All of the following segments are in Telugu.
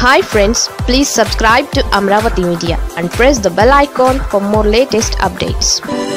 hi friends please subscribe to Amaravati media and press the bell icon for more latest updates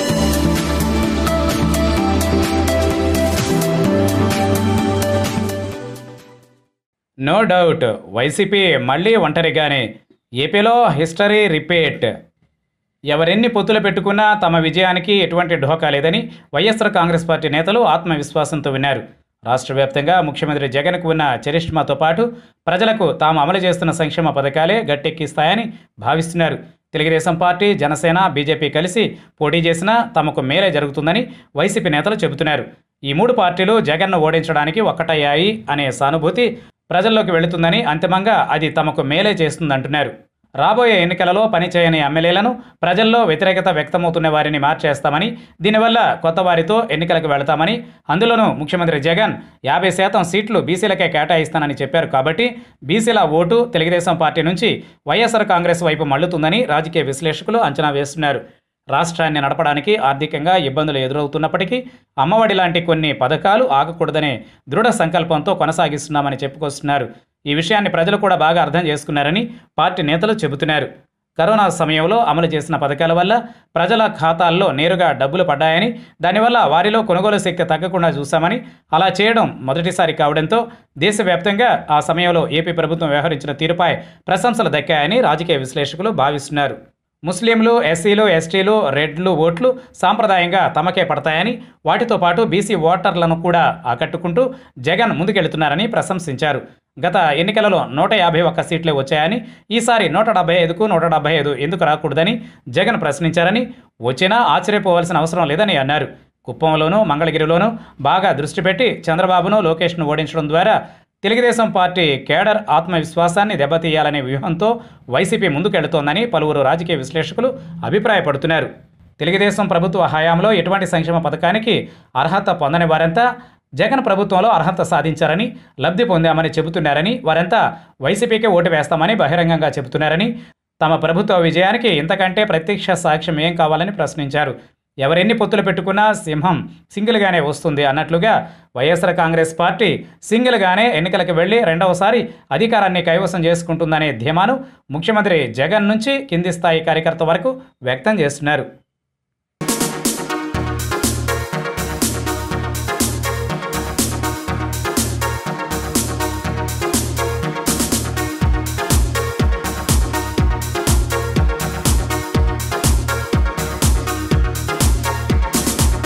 no doubt YCP మళ్ళీ ఒంటరిగానే ఏపీలో హిస్టరీ రిపీట్ ఎవరెన్ని పొత్తులు పెట్టుకున్నా తమ విజయానికి ఎటువంటి ఢోకా లేదని వైఎస్ఆర్ కాంగ్రెస్ పార్టీ నేతలు ఆత్మవిశ్వాసంతో విన్నారు రాష్ట్ర వ్యాప్తంగా ముఖ్యమంత్రి జగన్కు ఉన్న చరిష్మాతో పాటు ప్రజలకు తాము అమలు చేస్తున్న సంక్షేమ పథకాలే గట్టెక్కిస్తాయని భావిస్తున్నారు తెలుగుదేశం పార్టీ జనసేన బీజేపీ కలిసి పోటీ చేసినా తమకు మేలే జరుగుతుందని వైసీపీ నేతలు చెబుతున్నారు ఈ మూడు పార్టీలు జగన్ను ఓడించడానికి ఒక్కటయ్యాయి అనే సానుభూతి ప్రజల్లోకి వెళుతుందని అంతిమంగా అది తమకు మేలే చేస్తుందంటున్నారు రాబోయే ఎన్నికలలో పనిచేయని ఎమ్మెల్యేలను ప్రజల్లో వ్యతిరేకత వ్యక్తమవుతున్న వారిని మార్చేస్తామని దీనివల్ల కొత్త వారితో ఎన్నికలకు వెళతామని అందులోనూ ముఖ్యమంత్రి జగన్ యాభై శాతం సీట్లు బీసీలకే కేటాయిస్తానని చెప్పారు కాబట్టి బీసీల ఓటు తెలుగుదేశం పార్టీ నుంచి వైఎస్ఆర్ కాంగ్రెస్ వైపు మళ్లుతుందని రాజకీయ విశ్లేషకులు అంచనా వేస్తున్నారు రాష్ట్రాన్ని నడపడానికి ఆర్థికంగా ఇబ్బందులు ఎదురవుతున్నప్పటికీ అమ్మఒడి లాంటి కొన్ని పథకాలు ఆగకూడదనే దృఢ సంకల్పంతో కొనసాగిస్తున్నామని చెప్పుకొస్తున్నారు ఈ విషయాన్ని ప్రజలు కూడా బాగా అర్థం చేసుకున్నారని పార్టీ నేతలు చెబుతున్నారు కరోనా సమయంలో అమలు చేసిన పథకాల వల్ల ప్రజల ఖాతాల్లో నేరుగా డబ్బులు పడ్డాయని దానివల్ల వారిలో కొనుగోలు శక్తి తగ్గకుండా చూశామని అలా చేయడం మొదటిసారి కావడంతో దేశవ్యాప్తంగా ఆ సమయంలో ఏపీ ప్రభుత్వం వ్యవహరించిన తీరుపై ప్రశంసలు దక్కాయని రాజకీయ విశ్లేషకులు భావిస్తున్నారు ముస్లింలు ఎస్సీలు ఎస్టీలు రెడ్లు ఓట్లు సాంప్రదాయంగా తమకే పడతాయని వాటితో పాటు బీసీ ఓటర్లను కూడా ఆకట్టుకుంటూ జగన్ ముందుకెళ్తున్నారని ప్రశంసించారు గత ఎన్నికలలో నూట యాభై ఒక్క సీట్లే వచ్చాయని ఈసారి నూట డెబ్బై ఐదుకు నూట డెబ్బై ఐదు ఎందుకు రాకూడదని జగన్ ప్రశ్నించారని వచ్చినా ఆశ్చర్యపోవాల్సిన అవసరం లేదని అన్నారు కుప్పంలోనూ మంగళగిరిలోనూ బాగా దృష్టి పెట్టి చంద్రబాబును లోకేష్ను ఓడించడం ద్వారా తెలుగుదేశం పార్టీ కేడర్ ఆత్మవిశ్వాసాన్ని దెబ్బతీయాలనే వ్యూహంతో వైసీపీ ముందుకెళ్తోందని పలువురు రాజకీయ విశ్లేషకులు అభిప్రాయపడుతున్నారు తెలుగుదేశం ప్రభుత్వ హయాంలో ఎటువంటి సంక్షేమ పథకానికి అర్హత పొందని వారంతా జగన్ ప్రభుత్వంలో అర్హత సాధించారని లబ్ధి పొందామని చెబుతున్నారని వారంతా వైసీపీకే ఓటు వేస్తామని బహిరంగంగా చెబుతున్నారని తమ ప్రభుత్వ విజయానికి ఇంతకంటే ప్రత్యక్ష సాక్ష్యం ఏం కావాలని ప్రశ్నించారు ఎవరెన్ని పొత్తులు పెట్టుకున్నా సింహం సింగిల్గానే వస్తుంది అన్నట్లుగా వైఎస్ఆర్ కాంగ్రెస్ పార్టీ సింగిల్గానే ఎన్నికలకు వెళ్లి రెండవసారి అధికారాన్ని కైవసం చేసుకుంటుందనే ధీమాను ముఖ్యమంత్రి జగన్ నుంచి కింది స్థాయి కార్యకర్త వరకు వ్యక్తం చేస్తున్నారు